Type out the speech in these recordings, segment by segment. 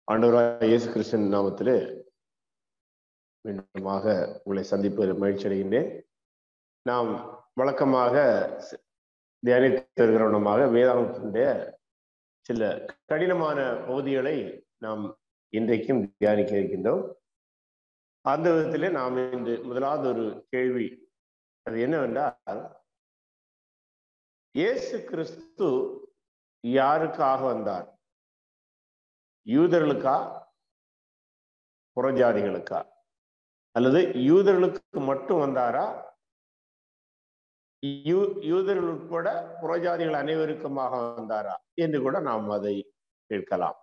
ஆண்டவராக இயேசு கிறிஸ்தன் நாமத்திலே மீண்டுமாக உங்களை சந்திப்பதில் மகிழ்ச்சி அடைகின்றேன் நாம் வழக்கமாக சி- தியானித்து வருகிறவனமாக வேதாந்தத்தினுடைய சில கடினமான பகுதிகளை நாம் இன்றைக்கும் தியானிக்க இருக்கின்றோம் அந்த விதத்திலே நாம் இன்று முதலாவது ஒரு கேள்வி அது என்னவென்றால் இயேசு கிறிஸ்து யாருக்காக வந்தார் யூதர்களுக்கா புறஜாதிகளுக்கா அல்லது யூதர்களுக்கு மட்டும் வந்தாரா யூ யூதர்கள் உட்பட புறஜாதிகள் அனைவருக்குமாக வந்தாரா என்று கூட நாம் அதை கேட்கலாம்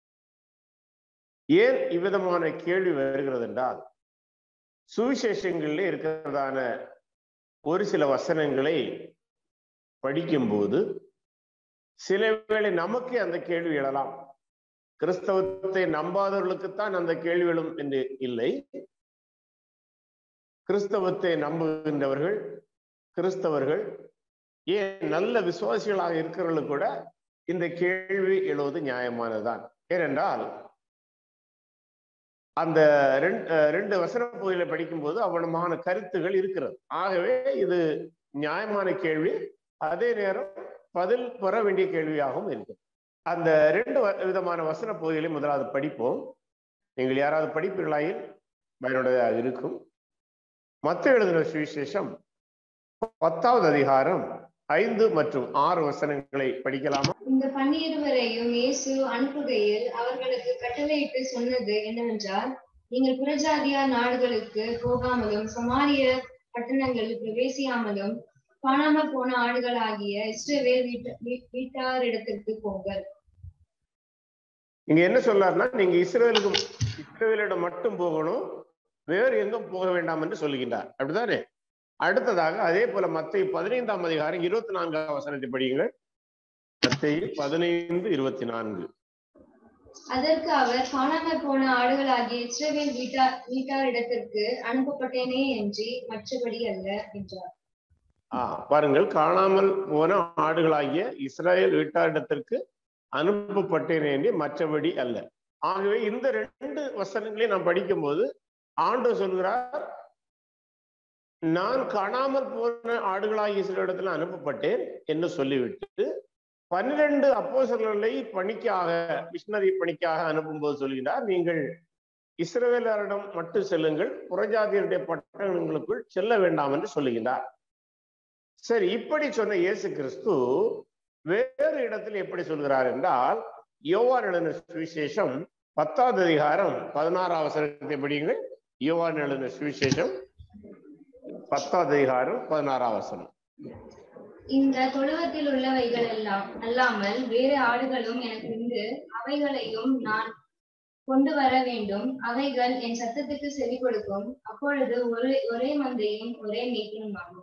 ஏன் இவ்விதமான கேள்வி வருகிறது என்றால் சுவிசேஷங்களில் இருக்கிறதான ஒரு சில வசனங்களை படிக்கும்போது சில வேளை நமக்கே அந்த கேள்வி எழலாம் கிறிஸ்தவத்தை நம்பாதவர்களுக்குத்தான் அந்த கேள்வி எழும் என்று இல்லை கிறிஸ்தவத்தை நம்புகின்றவர்கள் கிறிஸ்தவர்கள் ஏன் நல்ல விசுவாசிகளாக இருக்கிறவர்களுக்கு கூட இந்த கேள்வி எழுவது நியாயமானதுதான் ஏனென்றால் அந்த ரெண்டு அஹ் ரெண்டு வசன பகுதியில படிக்கும்போது அவ்வளமான கருத்துகள் இருக்கிறது ஆகவே இது நியாயமான கேள்வி அதே நேரம் பதில் பெற வேண்டிய கேள்வியாகவும் இருக்கு அந்த ரெண்டு வ- விதமான வசன பகுதிகளை முதலாவது படிப்போம் நீங்கள் யாராவது படிப்பீர்களாயில் பயனுடையதாக இருக்கும் மத்த எழுதின சுவிசேஷம் பத்தாவது அதிகாரம் ஐந்து மற்றும் ஆறு வசனங்களை படிக்கலாமா இந்த பன்னிருவரையும் இயேசு அனுப்புகையில் அவர்களுக்கு கட்டளையிட்டு சொன்னது என்னவென்றால் நீங்கள் புறஜாதியார் நாடுகளுக்கு போகாமலும் சமாரிய பட்டணங்களில் பிரவேசியாமலும் காணாமல் போன ஆடுகளாகிய இஸ்ரவேல் வீட்ட வீ- வீட்டாரிடத்திற்கு போங்கள் இங்க என்ன சொல்லார்னா நீங்க இஸ்ரேலுக்கு இஸ்ரேலிடம் மட்டும் போகணும் வேறு எங்கும் போக வேண்டாம் என்று சொல்லுகின்றார் அப்படிதானே அடுத்ததாக அதே போல மத்திய பதினைந்தாம் அதிகாரம் இருபத்தி நான்காம் வசனத்தை படியுங்கள் மத்திய பதினைந்து இருபத்தி நான்கு அதற்கு அவர் காணாமல் போன ஆடுகளாகிய இஸ்ரவேல் வீட்டார் வீட்டாரிடத்திற்கு அனுப்பப்பட்டேனே என்று மற்றபடி அல்ல என்றார் ஆ பாருங்கள் காணாமல் போன ஆடுகளாகிய இஸ்ரேல் வீட்டாரிடத்திற்கு அனுப்பப்பட்டேன் என்று மற்றபடி அல்ல ஆகவே இந்த ரெண்டு வசனங்களையும் நாம் படிக்கும்போது ஆண்டு சொல்கிறார் நான் காணாமல் போன ஆடுகளாகிய இஸ்ரேலிடத்தில் அனுப்பப்பட்டேன் என்று சொல்லிவிட்டு பன்னிரண்டு அப்போஸ்தலர்களை பணிக்காக மிஷினரி பணிக்காக அனுப்பும்போது சொல்கிறார் நீங்கள் இஸ்ரவேலரிடம் மட்டும் செல்லுங்கள் புறஜாதியருடைய பட்டணங்களுக்குள் செல்ல வேண்டாம் என்று சொல்லுகின்றார் சரி இப்படி சொன்ன இயேசு கிறிஸ்து வேறு இடத்தில் எப்படி சொல்கிறார் என்றால் யோவான் எழுதின சுவிசேஷம் பத்தாவது அதிகாரம் பதினாறாம் அவசரத்தை படியுங்கள் யோவான் எழுதின சுவிசேஷம் பத்தாவது அதிகாரம் பதினாறாம் வசனம் இந்த தொழுவத்தில் உள்ளவைகள் எல்லாம் அல்லாமல் வேறு ஆடுகளும் எனக்கு உண்டு அவைகளையும் நான் கொண்டு வர வேண்டும் அவைகள் என் சத்தத்துக்கு செவி கொடுக்கும் அப்பொழுது ஒரே ஒரே மந்தையும் ஒரே மேய்ப்பனும் ஆகும்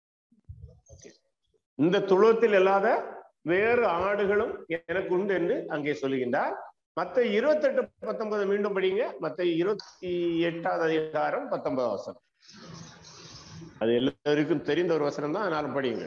இந்த துளத்தில் இல்லாத வேறு ஆடுகளும் எனக்கு உண்டு என்று அங்கே சொல்லுகின்றார் மத்த இருபத்தெட்டு பத்தொன்பது மீண்டும் படிங்க மத்த இருபத்தி எட்டாவது அதிகாரம் பத்தொன்பது வசனம் அது எல்லாருக்கும் தெரிந்த ஒரு வசனம் தான் அதனால படிங்க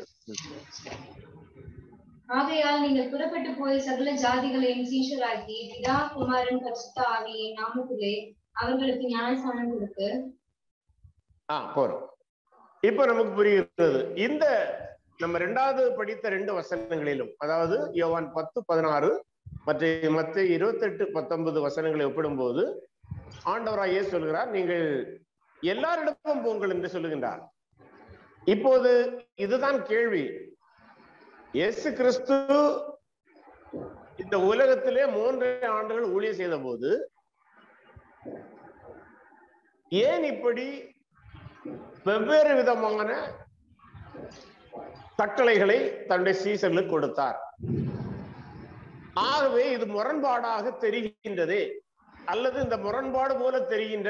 ஆகையால் நீங்கள் புறப்பட்டு போய் சகல ஜாதிகளையும் சீஷராக்கி பிதா குமாரன் பரிசுத்த ஆவியின் நாமத்திலே அவர்களுக்கு ஞானஸ்தானம் கொடுத்து ஆ போறோம் இப்ப நமக்கு புரிகிறது இந்த நம்ம ரெண்டாவது படித்த ரெண்டு வசனங்களிலும் அதாவது யோவான் பத்து பதினாறு மற்ற மற்ற இருபத்தெட்டு பத்தொன்பது வசனங்களை ஒப்பிடும்போது ஆண்டவராயே சொல்கிறார் நீங்கள் எல்லாரிடமும் போங்கள் என்று சொல்லுகின்றார் இப்போது இதுதான் கேள்வி இயேசு கிறிஸ்து இந்த உலகத்திலே மூன்றரை ஆண்டுகள் ஊழியம் செய்த போது ஏன் இப்படி வெவ்வேறு விதமான கட்டளைகளை தன்னுடைய சீசர்களுக்கு கொடுத்தார் ஆகவே இது முரண்பாடாக தெரிகின்றதே அல்லது இந்த முரண்பாடு போல தெரிகின்ற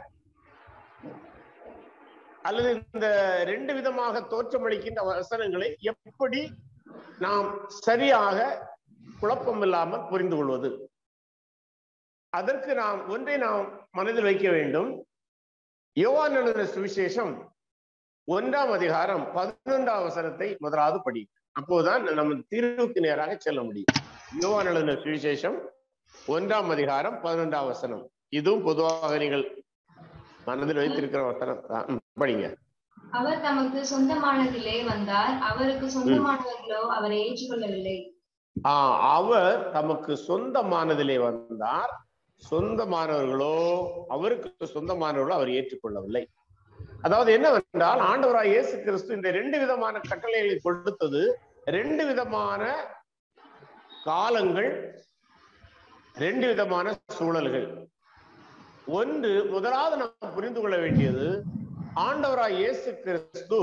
அல்லது இந்த ரெண்டு விதமாக தோற்றமளிக்கின்ற வசனங்களை எப்படி நாம் சரியாக குழப்பம் இல்லாமல் புரிந்து கொள்வது அதற்கு நாம் ஒன்றை நாம் மனதில் வைக்க வேண்டும் யோவான் எழுதின சுவிசேஷம் ஒன்றாம் அதிகாரம் பதினொன்றாம் வசனத்தை முதலாவது படி அப்போதுதான் நம்ம தீர்வுக்கு நேராக செல்ல முடியும் யோவான் எழுதின சுவிசேஷம் ஒன்றாம் அதிகாரம் பதினொன்றாம் வசனம் இதுவும் பொதுவாக நீங்கள் மனதில் வைத்திருக்கிற வசனம் தான். ம், படிங்க அவர் தமக்கு சொந்தமானதிலே வந்தார் அவருக்கு சொந்தமானவர்களோ அவரை ஏற்றுக்கொள்ளவில்லை ஆஹ் அவர் தமக்கு சொந்தமானதிலே வந்தார் சொந்தமானவர்களோ அவருக்கு சொந்தமானவர்களோ அவர் ஏற்றுக்கொள்ளவில்லை அதாவது என்னவென்றால் ஆண்டவராய் இயேசு கிறிஸ்து இந்த ரெண்டு விதமான கட்டளைகளை கொடுத்தது ரெண்டு விதமான காலங்கள் ரெண்டு விதமான சூழல்கள் ஒன்று முதலாவது நாம் புரிந்து கொள்ள வேண்டியது ஆண்டவராய் இயேசு கிறிஸ்து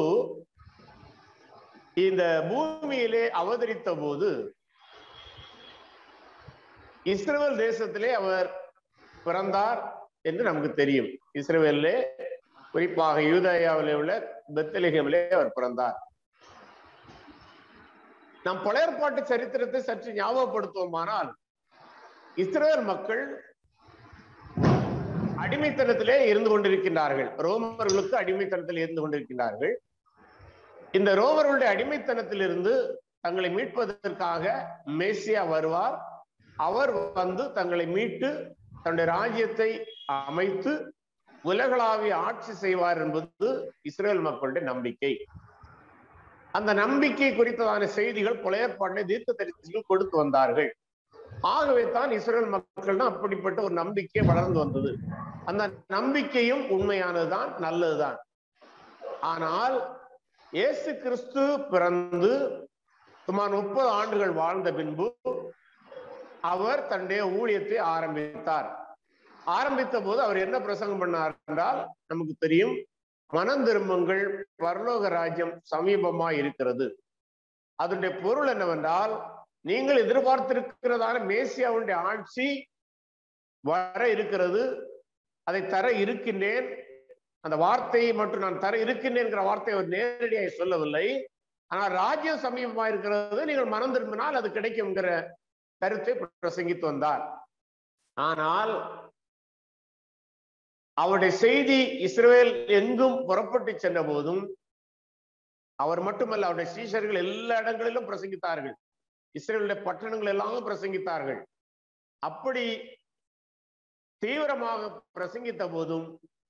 இந்த பூமியிலே அவதரித்த போது இஸ்ரேல் தேசத்திலே அவர் பிறந்தார் என்று நமக்கு தெரியும் இஸ்ரேலிலே குறிப்பாக யூதயாவிலே உள்ள பெத்தலிகமிலே அவர் பிறந்தார் நம் பழையற்பாட்டு சரித்திரத்தை சற்று ஞாபகப்படுத்துவோமானால் இஸ்ரேல் மக்கள் அடிமைத்தனத்திலே இருந்து கொண்டிருக்கின்றார்கள் ரோமர்களுக்கு அடிமைத்தனத்தில் இருந்து கொண்டிருக்கின்றார்கள் இந்த ரோமர்களுடைய அடிமைத்தனத்திலிருந்து தங்களை மீட்பதற்காக மேசியா வருவார் அவர் வந்து தங்களை மீட்டு தன்னுடைய ராஜ்யத்தை அமைத்து உலகளாவிய ஆட்சி செய்வார் என்பது இஸ்ரேல் மக்களுடைய நம்பிக்கை அந்த நம்பிக்கை குறித்ததான செய்திகள் புலையற்பாட்டை தீர்க்க தரிசிகள் கொடுத்து வந்தார்கள் ஆகவே தான் இஸ்ரேல் மக்கள் அப்படிப்பட்ட ஒரு நம்பிக்கை வளர்ந்து வந்தது அந்த நம்பிக்கையும் உண்மையானதுதான் நல்லதுதான் ஆனால் இயேசு கிறிஸ்து பிறந்து சுமார் முப்பது ஆண்டுகள் வாழ்ந்த பின்பு அவர் தன்னுடைய ஊழியத்தை ஆரம்பித்தார் ஆரம்பித்த போது அவர் என்ன பிரசங்கம் பண்ணார் என்றால் நமக்கு தெரியும் மனம் திரும்புங்கள் பரலோக ராஜ்யம் சமீபமா இருக்கிறது அதனுடைய பொருள் என்னவென்றால் நீங்கள் எதிர்பார்த்திருக்கிறதான மேசியாவுடைய ஆட்சி வர இருக்கிறது அதை தர இருக்கின்றேன் அந்த வார்த்தையை மட்டும் நான் தர இருக்கின்றேன் வார்த்தையை அவர் நேரடியாக சொல்லவில்லை ஆனால் ராஜ்யம் சமீபமா இருக்கிறது நீங்கள் மனம் திரும்பினால் அது கிடைக்கும்ங்கிற கருத்தை பிரசங்கித்து வந்தார் ஆனால் அவருடைய செய்தி இஸ்ரேல் எங்கும் புறப்பட்டு சென்ற போதும் அவர் மட்டுமல்ல அவருடைய சீஷர்கள் எல்லா இடங்களிலும் பிரசங்கித்தார்கள் இஸ்ரேலுடைய பட்டணங்கள் எல்லாம் பிரசங்கித்தார்கள் அப்படி தீவிரமாக பிரசங்கித்த போதும்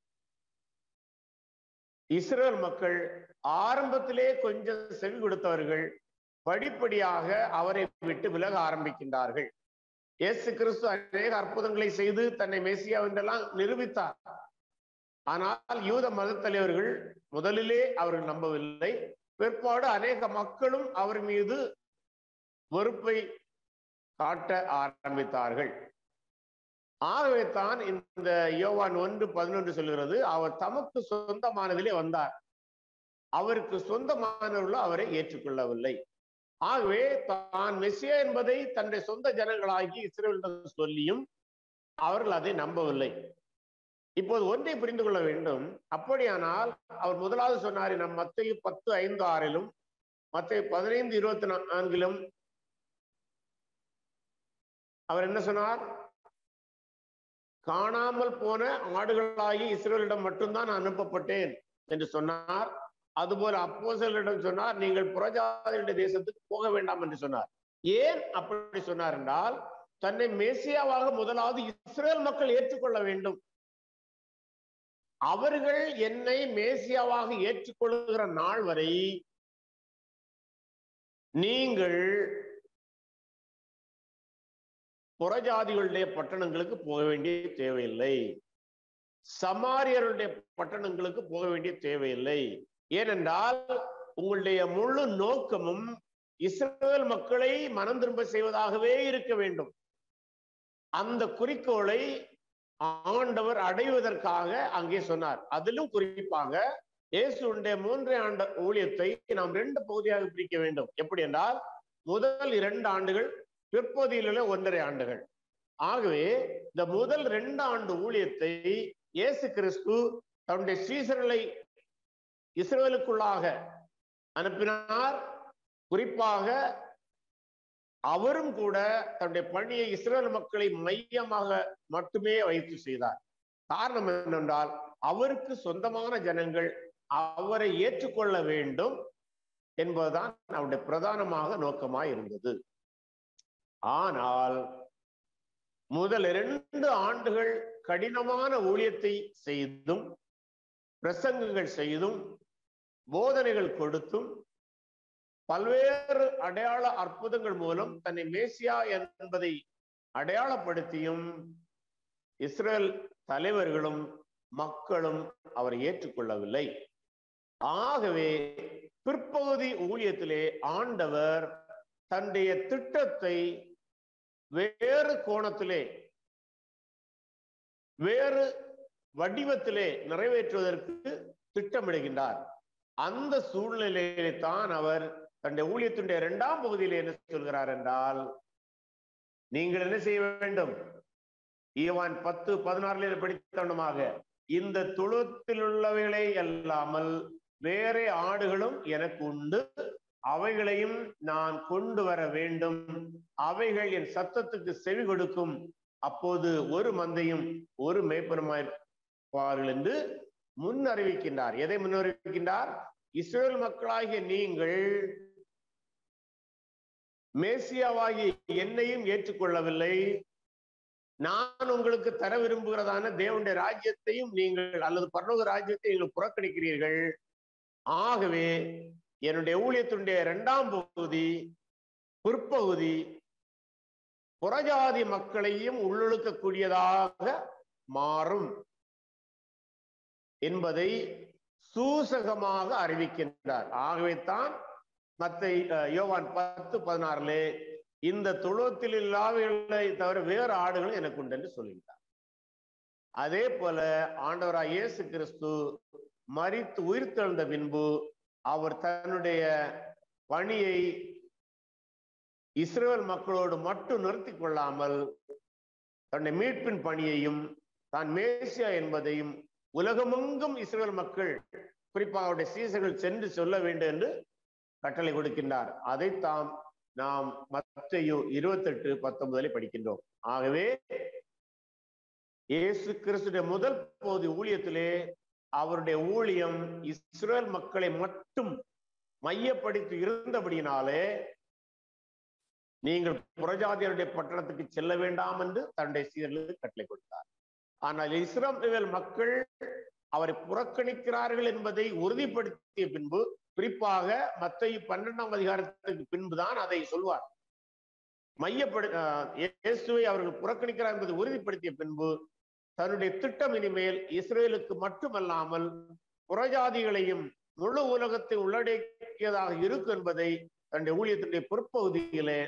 இஸ்ரேல் மக்கள் ஆரம்பத்திலே கொஞ்சம் செவி கொடுத்தவர்கள் படிப்படியாக அவரை விட்டு விலக ஆரம்பிக்கின்றார்கள் இயேசு கிறிஸ்து அநேக அற்புதங்களை செய்து தன்னை மேசியா என்றெல்லாம் நிரூபித்தார் ஆனால் யூத மத தலைவர்கள் முதலிலே அவர்கள் நம்பவில்லை பிற்பாடு அநேக மக்களும் அவர் மீது வெறுப்பை காட்ட ஆரம்பித்தார்கள் ஆகவே தான் இந்த யோவான் ஒன்று பதினொன்று சொல்கிறது அவர் தமக்கு சொந்தமானதிலே வந்தார் அவருக்கு சொந்தமானவர்களோ அவரை ஏற்றுக்கொள்ளவில்லை ஆகவே தான் மெஸ்ஸியா என்பதை தன்னுடைய சொந்த ஜனங்களாகி இஸ்ரேலிடம் சொல்லியும் அவர்கள் அதை நம்பவில்லை இப்போது ஒன்றை புரிந்து கொள்ள வேண்டும் அப்படியானால் அவர் முதலாவது சொன்னார் நம் மத்திய பத்து ஐந்து ஆறிலும் மத்திய பதினைந்து இருபத்தி நான்கிலும் அவர் என்ன சொன்னார் காணாமல் போன ஆடுகளாகி இஸ்ரேலிடம் மட்டும்தான் அனுப்பப்பட்டேன் என்று சொன்னார் அதுபோல அப்போசலிடம் சொன்னார் நீங்கள் புறஜாதியுடைய தேசத்துக்கு போக வேண்டாம் என்று சொன்னார் ஏன் அப்படி சொன்னார் என்றால் தன்னை மேசியாவாக முதலாவது இஸ்ரேல் மக்கள் ஏற்றுக்கொள்ள வேண்டும் அவர்கள் என்னை மேசியாவாக ஏற்றுக்கொள்ளுகிற நாள் வரை நீங்கள் புறஜாதிகளுடைய பட்டணங்களுக்கு போக வேண்டிய தேவையில்லை சமாரியருடைய பட்டணங்களுக்கு போக வேண்டிய தேவையில்லை ஏனென்றால் உங்களுடைய முழு நோக்கமும் இஸ்ரேல் மக்களை மனம் திரும்ப செய்வதாகவே இருக்க வேண்டும் அந்த குறிக்கோளை ஆண்டவர் அடைவதற்காக அங்கே சொன்னார் அதிலும் குறிப்பாக இயேசுடைய மூன்றே ஆண்டு ஊழியத்தை நாம் ரெண்டு பகுதியாக பிரிக்க வேண்டும் எப்படி என்றால் முதல் இரண்டு ஆண்டுகள் பிற்பகுதியிலுள்ள ஒன்றரை ஆண்டுகள் ஆகவே இந்த முதல் ரெண்டு ஆண்டு ஊழியத்தை இயேசு கிறிஸ்து தன்னுடைய சீசர்களை இஸ்ரேலுக்குள்ளாக அனுப்பினார் குறிப்பாக அவரும் கூட தன்னுடைய பணியை இஸ்ரேல் மக்களை மையமாக மட்டுமே வைத்து செய்தார் காரணம் என்னென்றால் அவருக்கு சொந்தமான ஜனங்கள் அவரை ஏற்றுக்கொள்ள வேண்டும் என்பதுதான் அவருடைய பிரதானமாக நோக்கமாய் இருந்தது ஆனால் முதல் இரண்டு ஆண்டுகள் கடினமான ஊழியத்தை செய்தும் பிரசங்கங்கள் செய்தும் போதனைகள் கொடுத்தும் பல்வேறு அடையாள அற்புதங்கள் மூலம் தன்னை மேசியா என்பதை அடையாளப்படுத்தியும் இஸ்ரேல் தலைவர்களும் மக்களும் அவரை ஏற்றுக்கொள்ளவில்லை ஆகவே பிற்பகுதி ஊழியத்திலே ஆண்டவர் தன்னுடைய திட்டத்தை வேறு கோணத்திலே வேறு வடிவத்திலே நிறைவேற்றுவதற்கு திட்டமிடுகின்றார் அந்த சூழ்நிலையிலே தான் அவர் தன்னுடைய ஊழியத்தினுடைய இரண்டாம் பகுதியில் என்ன சொல்கிறார் என்றால் நீங்கள் என்ன செய்ய வேண்டும் ஈவான் பத்து பதினாறுல படித்தவனமாக இந்த துளத்தில் உள்ளவைகளை அல்லாமல் வேறே ஆடுகளும் எனக்கு உண்டு அவைகளையும் நான் கொண்டு வர வேண்டும் அவைகள் என் சத்தத்துக்கு செவி கொடுக்கும் அப்போது ஒரு மந்தையும் ஒரு மேய்ப்பனுமாயிருப்பார்கள் என்று முன் அறிவிக்கின்றார் எதை முன் அறிவிக்கின்றார் இஸ்ரேல் மக்களாகிய நீங்கள் மேசியாவாகிய என்னையும் ஏற்றுக்கொள்ளவில்லை நான் உங்களுக்கு தர விரும்புகிறதான தேவனுடைய ராஜ்யத்தையும் நீங்கள் அல்லது பரலோக ராஜ்யத்தை நீங்கள் புறக்கணிக்கிறீர்கள் ஆகவே என்னுடைய ஊழியத்தினுடைய இரண்டாம் பகுதி பிற்பகுதி புறஜாதி மக்களையும் உள்ளொழுக்கக்கூடியதாக மாறும் என்பதை சூசகமாக அறிவிக்கின்றார் ஆகவே தான் மத்த யோவான் பத்து பதினாறுல இந்த துளத்தில் இல்லாதவர்களை தவிர வேறு ஆடுகளும் எனக்கு உண்டு என்று சொல்லுகிறார் அதே போல ஆண்டவராய் இயேசு கிறிஸ்து மறித்து உயிர்த்தெழுந்த பின்பு அவர் தன்னுடைய பணியை இஸ்ரேல் மக்களோடு மட்டும் நிறுத்தி கொள்ளாமல் தன்னுடைய மீட்பின் பணியையும் தான் மேசியா என்பதையும் உலகமெங்கும் இஸ்ரேல் மக்கள் குறிப்பாக அவருடைய சீசர்கள் சென்று சொல்ல வேண்டும் என்று கட்டளை கொடுக்கின்றார் அதைத்தாம் நாம் மத்தையோ இருபத்தெட்டு பத்தொன்பதில் படிக்கின்றோம் ஆகவே இயேசு கிறிஸ்துடைய முதல் போது ஊழியத்திலே அவருடைய ஊழியம் இஸ்ரேல் மக்களை மட்டும் மையப்படுத்தி இருந்தபடியினாலே நீங்கள் புறஜாதியருடைய பட்டணத்துக்கு செல்ல வேண்டாம் என்று தன்னுடைய சீர்களுக்கு கட்டளை கொடுத்தார் ஆனால் இஸ்ரேல் மக்கள் அவரை புறக்கணிக்கிறார்கள் என்பதை உறுதிப்படுத்திய பின்பு குறிப்பாக மத்திய பன்னெண்டாம் அதிகாரத்துக்கு பின்புதான் அதை சொல்வார் மையப்படு இயேசுவை அவர்கள் புறக்கணிக்கிறார் என்பதை உறுதிப்படுத்திய பின்பு தன்னுடைய திட்டம் இனிமேல் இஸ்ரேலுக்கு மட்டுமல்லாமல் புறஜாதிகளையும் முழு உலகத்தை உள்ளடக்கியதாக இருக்கும் என்பதை தன்னுடைய ஊழியத்தினுடைய பிற்பகுதியிலே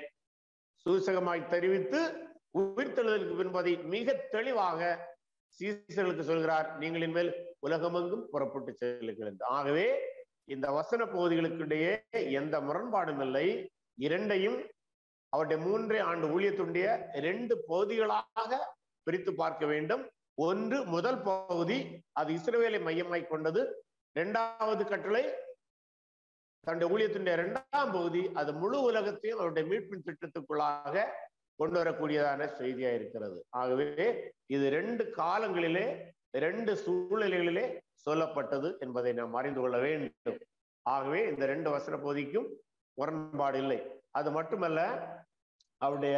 சூசகமாய் தெரிவித்து உயிர்த்தெழுதலுக்கு பின்பதை மிக தெளிவாக சீசர்களுக்கு சொல்கிறார் நீங்கள் இனிமேல் உலகமெங்கும் புறப்பட்டு செல்லுங்கள் என்று ஆகவே இந்த வசன பகுதிகளுக்கிடையே எந்த முரண்பாடும் இல்லை இரண்டையும் அவருடைய மூன்றே ஆண்டு ஊழியத்துடைய இரண்டு பகுதிகளாக பிரித்து பார்க்க வேண்டும் ஒன்று முதல் பகுதி அது இஸ்ரேலை மையமாய் கொண்டது இரண்டாவது கட்டளை தன்னுடைய ஊழியத்தினுடைய இரண்டாம் பகுதி அது முழு உலகத்தையும் அவருடைய மீட்பின் திட்டத்துக்குள்ளாக கொண்டு வரக்கூடியதான செய்தியா இருக்கிறது ஆகவே இது ரெண்டு காலங்களிலே ரெண்டு சூழ்நிலைகளிலே சொல்லப்பட்டது என்பதை நாம் அறிந்து கொள்ள வேண்டும் ஆகவே இந்த ரெண்டு வசன பகுதிக்கும் முரண்பாடு இல்லை அது மட்டுமல்ல அவருடைய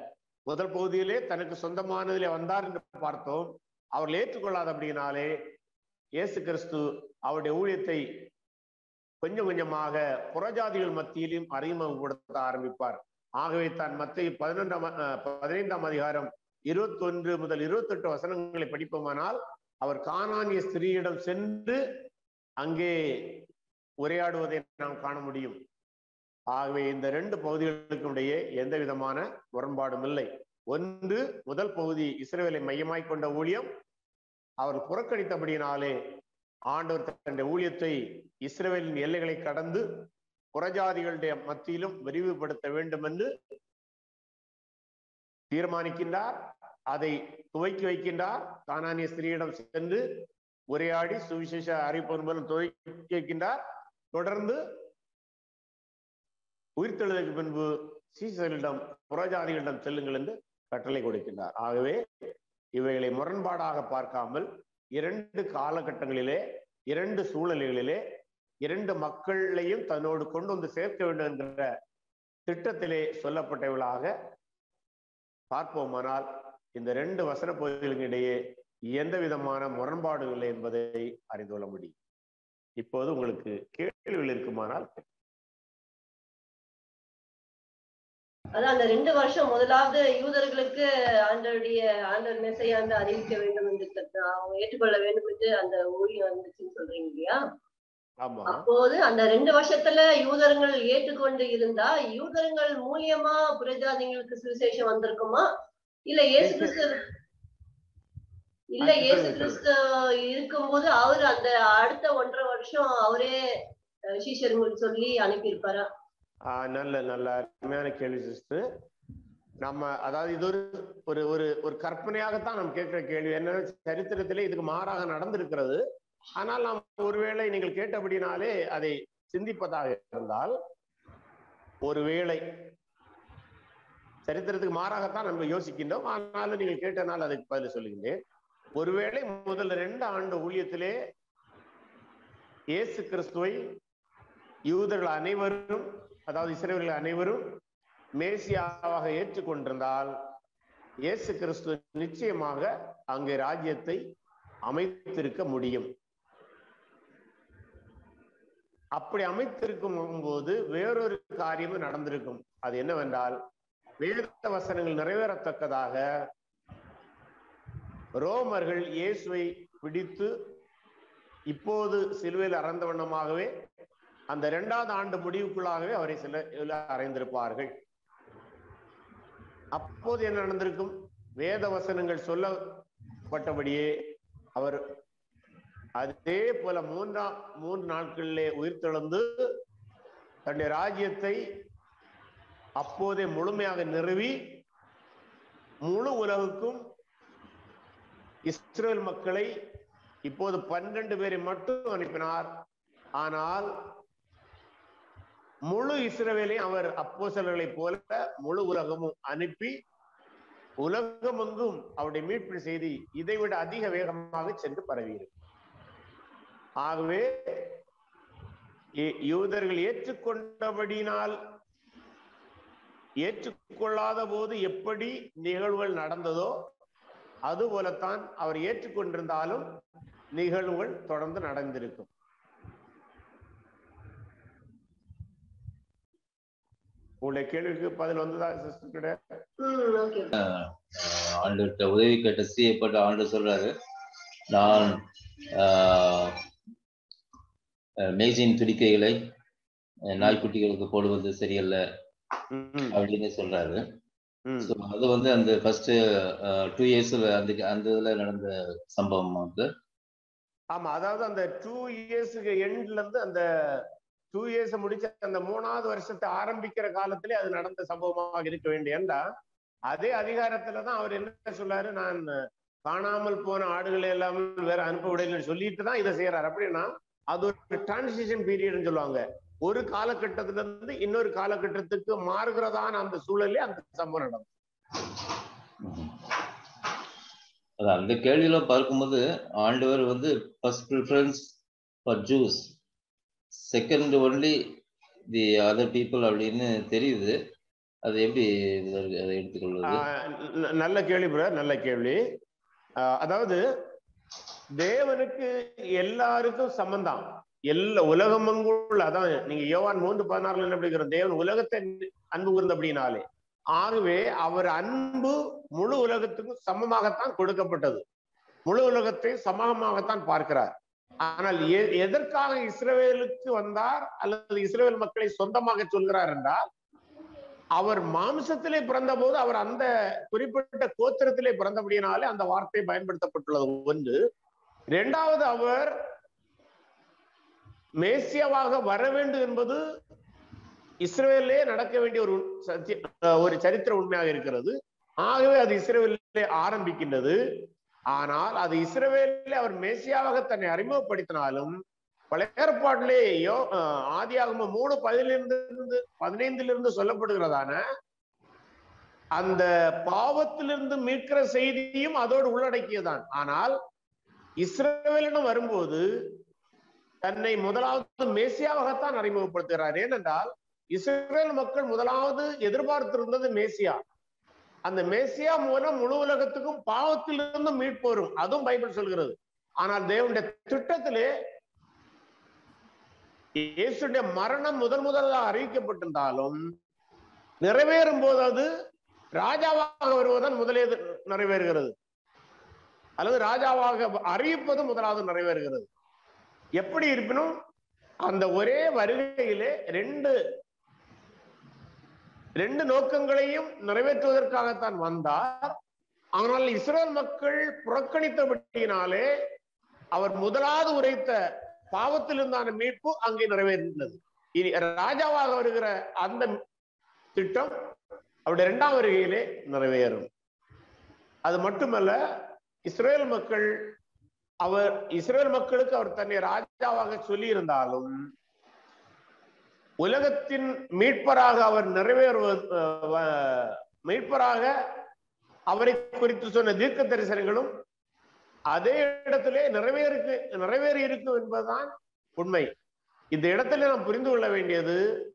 முதல் பகுதியிலே தனக்கு சொந்தமானதிலே வந்தார் என்று பார்த்தோம் அவர்கள் ஏற்றுக்கொள்ளாத அப்படின்னாலே இயேசு கிறிஸ்து அவருடைய ஊழியத்தை கொஞ்சம் கொஞ்சமாக புறஜாதிகள் மத்தியிலும் அறிமுகப்படுத்த ஆரம்பிப்பார் ஆகவே தான் மத்திய பதினொன்றாம் பதினைந்தாம் அதிகாரம் இருபத்தி ஒன்று முதல் இருபத்தி எட்டு வசனங்களை படிப்போமானால் அவர் காணானிய ஸ்திரீயிடம் சென்று அங்கே உரையாடுவதை நாம் காண முடியும் ஆகவே இந்த ரெண்டு பகுதிகளுக்கும் இடையே எந்த விதமான முரண்பாடும் இல்லை ஒன்று முதல் பகுதி இஸ்ரேலை மையமாய் கொண்ட ஊழியம் அவர் புறக்கணித்தபடியினாலே ஆண்டவர் தன்னுடைய ஊழியத்தை இஸ்ரேலின் எல்லைகளை கடந்து புறஜாதிகளுடைய மத்தியிலும் விரிவுபடுத்த வேண்டும் என்று தீர்மானிக்கின்றார் அதை துவக்கி வைக்கின்றார் கானானிய ஸ்திரீயிடம் சென்று உரையாடி சுவிசேஷ அறிவிப்பதன் மூலம் துவக்கி வைக்கின்றார் தொடர்ந்து உயிர்த்தெழுதலுக்கு பின்பு சீசர்களிடம் புறஜாதிகளிடம் செல்லுங்கள் என்று கட்டளை கொடுக்கின்றார் ஆகவே இவைகளை முரண்பாடாக பார்க்காமல் இரண்டு காலகட்டங்களிலே இரண்டு சூழ்நிலைகளிலே இரண்டு மக்களையும் தன்னோடு கொண்டு வந்து சேர்க்க வேண்டும் என்கிற திட்டத்திலே சொல்லப்பட்டவர்களாக பார்ப்போமானால் இந்த ரெண்டு வசன பகுதிகளுக்கு இடையே எந்த விதமான முரண்பாடுகள் இல்லை என்பதை அறிந்து கொள்ள முடியும் இப்போது உங்களுக்கு கேள்விகள் இருக்குமானால் அதான் அந்த ரெண்டு வருஷம் முதலாவது யூதர்களுக்கு ஆண்டவருடைய ஆண்டவர் மெசையாண்டு அறிவிக்க வேண்டும் என்று கத்த- அவங்க ஏற்றுக்கொள்ள வேண்டும் என்று அந்த ஊழியம் இருந்துச்சுன்னு சொல்றீங்க இல்லையா ஆமா அப்போது அந்த ரெண்டு வருஷத்துல யூதர்கள் ஏற்றுக்கொண்டு இருந்தா யூதர்கள் மூலியமா புரஜாதிங்களுக்கு சுவிசேஷம் வந்திருக்குமா இல்ல இயேசு கிறிஸ்து இல்ல ஆ, இயேசு சொல்லுங்க, கிறிஸ்து இருக்கும்போது அவர் அந்த அடுத்த ஒன்றரை வருஷம் அவரே அஹ், சீஷர்களுக்கு சொல்லி அனுப்பியிருப்பாரா ஆஹ் நல்ல நல்ல அருமையான கேள்வி சிஸ்டர் நம்ம அதாவது இது ஒரு ஒரு ஒரு ஒரு கற்பனையாகத்தான் நம்ம கேட்கிற கேள்வி என்னன்னா சரித்திரத்திலே இதுக்கு மாறாக நடந்திருக்கிறது ஆனால் நாம் ஒருவேளை நீங்கள் கேட்டபடினாலே அதை சிந்திப்பதாக இருந்தால் ஒருவேளை சரித்திரத்துக்கு மாறாகத்தான் நம்ம யோசிக்கின்றோம் ஆனாலும் நீங்கள் கேட்டனால் அதுக்கு பதில் சொல்லுகின்றேன் ஒருவேளை முதல் ரெண்டு ஆண்டு ஊழியத்திலே இயேசு கிறிஸ்துவை யூதர்கள் அனைவரும் அதாவது இஸ்ரேலர்கள் அனைவரும் மேசியாவாக ஏற்றுக்கொண்டிருந்தால் இயேசு கிறிஸ்து நிச்சயமாக அங்கே ராஜ்யத்தை அமைத்திருக்க முடியும் அப்படி அமைத்திருக்கும் போது வேறொரு காரியமும் நடந்திருக்கும் அது என்னவென்றால் வேத வசனங்கள் நிறைவேறத்தக்கதாக ரோமர்கள் இயேசுவை பிடித்து இப்போது சிலுவையில் அறந்த வண்ணமாகவே அந்த இரண்டாவது ஆண்டு முடிவுக்குள்ளாகவே அவரை சில அறைந்திருப்பார்கள் அப்போது என்ன நடந்திருக்கும் வேத வசனங்கள் சொல்லப்பட்டபடியே அவர் அதே போல மூன்றாம் மூன்று நாட்களிலே உயிர்த்தெழுந்து தன்னுடைய ராஜ்யத்தை அப்போதே முழுமையாக நிறுவி முழு உலகுக்கும் இஸ்ரேல் மக்களை இப்போது பன்னிரண்டு பேரை மட்டும் அனுப்பினார் ஆனால் முழு இஸ்ரவேலையும் அவர் அப்போசலர்களைப் போல முழு உலகமும் அனுப்பி உலகமெங்கும் அவருடைய மீட்பு செய்தி இதைவிட அதிக வேகமாக சென்று பரவியிருக்கு ஆகவே இ- யூதர்கள் ஏற்றுக்கொண்டபடியினால் ஏற்றுக்கொள்ளாத போது எப்படி நிகழ்வுகள் நடந்ததோ அது போலத்தான் அவர் ஏற்றுக்கொண்டிருந்தாலும் நிகழ்வுகள் தொடர்ந்து நடந்திருக்கும் உங்களுடைய கேள்விக்கு பதில் வந்ததா சிஸ்டர் கிட்ட ம் ஓகே ஆண்டுகிட்ட உதவி கேட்ட செய்யப்பட்ட ஆண்டு சொல்றாரு நான் ஆஹ், அஹ், மேய்ச்சின் துடிக்கைகளை அஹ், நாய்க்குட்டிகளுக்கு போடுவது சரியல்ல ம், அப்படின்னு சொல்றாரு ம். ஸோ அது வந்து அந்த ஃபர்ஸ்ட் டூ இயர்ஸ்ல அந்த அந்த இதுல நடந்த சம்பவம் வந்து ஆமா அதாவது அந்த டூ இயர்ஸுக்கு எண்ட்ல இருந்து அந்த டூ இயர்ஸ் முடிச்ச அந்த மூணாவது வருஷத்தை ஆரம்பிக்கிற காலத்திலே அது நடந்த சம்பவமாக இருக்க வேண்டியண்டா அதே அதிகாரத்துல தான் அவர் என்ன சொல்லாரு நான் காணாமல் போன ஆடுகளை எல்லாம் வேற அனுப்ப விடலைன்னு சொல்லிட்டு தான் இதை செய்யறாரு அப்படின்னா அது ஒரு டிரான்சிஷன் பீரியட்னு சொல்லுவாங்க ஒரு காலகட்டத்துல இருந்து இன்னொரு காலகட்டத்துக்கு மாறுகிறதான அந்த சூழலே அந்த சம்பவம் நடக்கும் ம்ஹும். அதான் அந்த கேள்வியில பார்க்கும்போது ஆண்டவர் வந்து first preference for juice second only the other people அப்படின்னு தெரியுது அது எப்படி இதுல இருக்கு? அதை எடுத்துக்கொள்வது ஆஹ் ந- நல்ல கேள்வி bro நல்ல கேள்வி ஆஹ் அதாவது தேவனுக்கு எல்லாருக்கும் சம்பந்தம் எல்லா உலகமங்குள்ள அதான் நீங்க யோவான் மூன்று பதினாறுல என்ன படிக்கிறோம் தேவன் உலகத்தை அன்பு கூர்ந்த அப்படின்னாலே ஆகவே அவர் அன்பு முழு உலகத்துக்கும் சமமாகத்தான் கொடுக்கப்பட்டது முழு உலகத்தை சமமாகத்தான் பார்க்கிறார் ஆனால் எ- எதற்காக இஸ்ரவேலுக்கு வந்தார் அல்லது இஸ்ரவேல் மக்களை சொந்தமாக சொல்கிறார் என்றால் அவர் மாம்சத்திலே பிறந்த போது அவர் அந்த குறிப்பிட்ட கோத்திரத்திலே பிறந்தபடியினாலே அந்த வார்த்தை பயன்படுத்தப்பட்டுள்ளது ஒன்று இரண்டாவது அவர் மேசியாவாக வர வேண்டும் என்பது இஸ்ரேலே நடக்க வேண்டிய ஒரு சத்திய ஒரு சரித்திர உண்மையாக இருக்கிறது ஆகவே அது இஸ்ரேலிலே ஆரம்பிக்கின்றது ஆனால் அது இஸ்ரவேலிலே அவர் மேசியாவாக தன்னை அறிமுகப்படுத்தினாலும் பழைய ஏற்பாட்டிலே யோ ஆதியாகம மூணு பதிலிருந்து பதினைந்திலிருந்து சொல்லப்படுகிறதான அந்த பாவத்திலிருந்து மீட்கிற செய்தியும் அதோடு உள்ளடக்கியதான் ஆனால் இஸ்ரவேலிடம் வரும்போது தன்னை முதலாவது மேசியாவாகத்தான் அறிமுகப்படுத்துகிறார் ஏனென்றால் இஸ்ரேல் மக்கள் முதலாவது எதிர்பார்த்திருந்தது மேசியா அந்த மேசியா மூலம் முழு உலகத்துக்கும் பாவத்திலிருந்து மீட்பு வரும் அதுவும் பைபிள் சொல்கிறது ஆனால் தேவனுடைய திட்டத்திலே இயேசுடைய மரணம் முதல் முதலாக அறிவிக்கப்பட்டிருந்தாலும் நிறைவேறும் போது அது ராஜாவாக வருவதன் முதலே இது நிறைவேறுகிறது அல்லது ராஜாவாக அறிவிப்பது முதலாவது நிறைவேறுகிறது எப்படி இருப்பினும் அந்த ஒரே வருகையிலே ரெண்டு ரெண்டு நோக்கங்களையும் நிறைவேற்றுவதற்காகத்தான் வந்தார் ஆனால் இஸ்ரேல் மக்கள் புறக்கணித்தபடியினாலே அவர் முதலாவது உரைத்த பாவத்திலிருந்தான மீட்பு அங்கே நிறைவேறினது இனி ராஜாவாக வருகிற அந்த திட்டம் அவருடைய இரண்டாம் வருகையிலே நிறைவேறும் அது மட்டுமல்ல இஸ்ரேல் மக்கள் அவர் இஸ்ரேல் மக்களுக்கு அவர் தன்னை ராஜாவாக சொல்லி இருந்தாலும் உலகத்தின் மீட்பராக அவர் நிறைவேறுவது அஹ், மீட்பராக அவரை குறித்து சொன்ன தீர்க்க தரிசனங்களும் அதே இடத்திலே நிறைவேறு நிறைவேறி இருக்கும் என்பதுதான் உண்மை இந்த இடத்துல நாம் புரிந்து கொள்ள வேண்டியது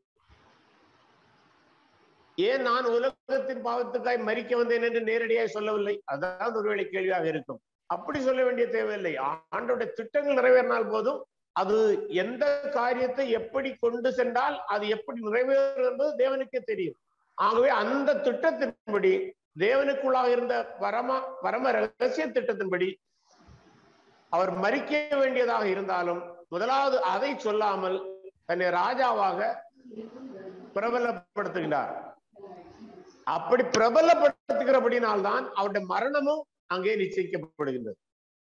ஏன் நான் உலகத்தின் பாவத்துக்காய் மறிக்க வந்தேன் என்று நேரடியாக சொல்லவில்லை அதான் ஒருவேளை கேள்வியாக இருக்கும் அப்படி சொல்ல வேண்டிய தேவையில்லை ஆண்டோட திட்டங்கள் நிறைவேறினால் போதும் அது எந்த காரியத்தை எப்படி கொண்டு சென்றால் அது எப்படி நிறைவேறும் என்பது தேவனுக்கே தெரியும் ஆகவே அந்த திட்டத்தின்படி தேவனுக்குள்ளாக இருந்த பரம பரம ரகசிய திட்டத்தின்படி அவர் மறிக்க வேண்டியதாக இருந்தாலும் முதலாவது அதை சொல்லாமல் தன்னை ராஜாவாக பிரபலப்படுத்துகிறார் அப்படி பிரபலப்படுத்துகிறபடினால்தான் அவருடைய மரணமும் அங்கே நிச்சயிக்கப்படுகின்றது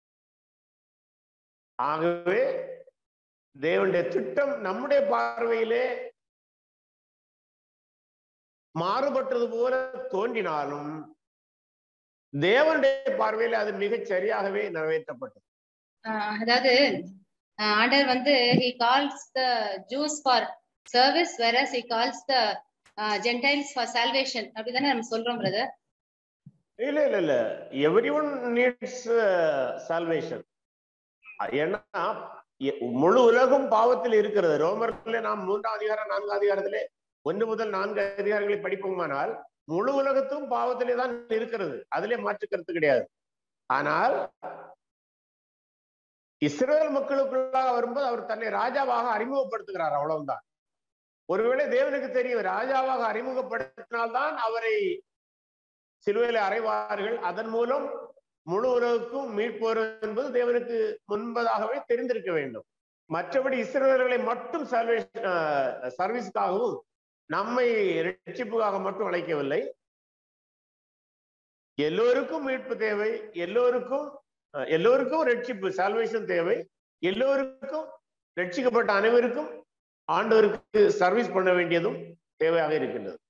ஆகவே தேவனுடைய திட்டம் நம்முடைய பார்வையிலே மாறுபட்டது போல தோன்றினாலும் தேவனுடைய பார்வையில அது மிகச் சரியாகவே நிறைவேற்றப்பட்டது ஆஹ் அதாவது ஆஹ் ஆண்டவர் வந்து he calls the Jews for service whereas he calls the ah Gentiles for salvation அப்படிதானே நம்ம சொல்றோம் பிரதர் இல்ல இல்ல இல்ல எவ்ரி ஒன் நீட்ஸ் சால்வேஷன் ஏன்னா எ- முழு உலகம் பாவத்தில் இருக்கிறது ரோமர்ல நாம் மூன்றாம் அதிகாரம் நான்காம் அதிகாரத்திலே ஒன்று முதல் நான்கு அதிகாரங்களை படிப்போமானால் முழு உலகத்தும் பாவத்திலே தான் இருக்கிறது அதிலே மாற்று கருத்து கிடையாது ஆனால் இஸ்ரேல் மக்களுக்குள்ளாக வரும்போது அவர் தன்னை ராஜாவாக அறிமுகப்படுத்துகிறார் அவ்வளவுதான் ஒருவேளை தேவனுக்கு தெரியும் ராஜாவாக அறிமுகப்படுத்தினால்தான் அவரை சிலுவையில அறைவார்கள் அதன் மூலம் முழு உலகுக்கும் மீட்பு வரும் என்பது தேவனுக்கு முன்பதாகவே தெரிந்திருக்க வேண்டும் மற்றபடி இஸ்ரேலர்களை மட்டும் சர்வீஸ் சர்வீஸ்க்காகவும் நம்மை ரட்சிப்புக்காக மட்டும் அழைக்கவில்லை எல்லோருக்கும் மீட்பு தேவை எல்லோருக்கும் அஹ், எல்லோருக்கும் ரட்சிப்பு சால்வேஷன் தேவை எல்லோருக்கும் ரட்சிக்கப்பட்ட அனைவருக்கும் ஆண்டவருக்கு சர்வீஸ் பண்ண வேண்டியதும் தேவையாக இருக்கின்றது